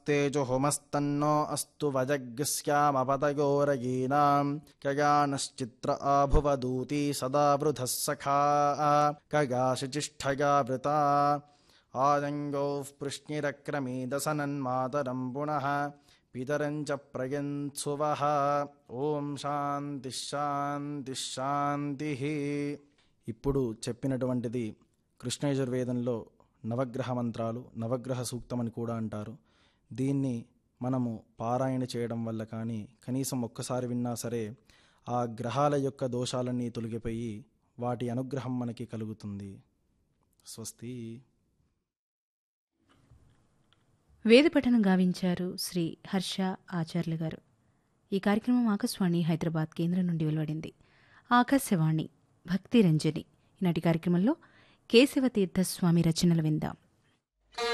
तेजुहुमस्तन्नो अस्तु वजग्स्यामपतयोरयीनां कगानश्चित्र आभुवदूती सदा वृधः सखा कगाशिचिष्ठया वृता आदङ्गौः पृश्निरक्रमीदसनन्मातरं पुनः पितरं च प्रयन्सुवः ఓం శాంతి శాంతి శాంతి ఇప్పుడు చెప్పినటువంటిది కృష్ణయజుర్వేదంలో నవగ్రహ మంత్రాలు నవగ్రహ సూక్తం అని కూడా అంటారు దీన్ని మనము పారాయణ చేయడం వల్ల కానీ కనీసం ఒక్కసారి విన్నా సరే ఆ గ్రహాల యొక్క దోషాలన్నీ తొలగిపోయి వాటి అనుగ్రహం మనకి కలుగుతుంది స్వస్తి వేద పఠనం గావించారు శ్రీ హర్ష ఆచార్యులు గారు ఈ కార్యక్రమం ఆకాశవాణి హైదరాబాద్ కేంద్రం నుండి వెలువడింది ఆకాశవాణి భక్తి రంజని ఈనాటి కార్యక్రమంలో కేశవతీర్థస్వామి రచనలు విందాం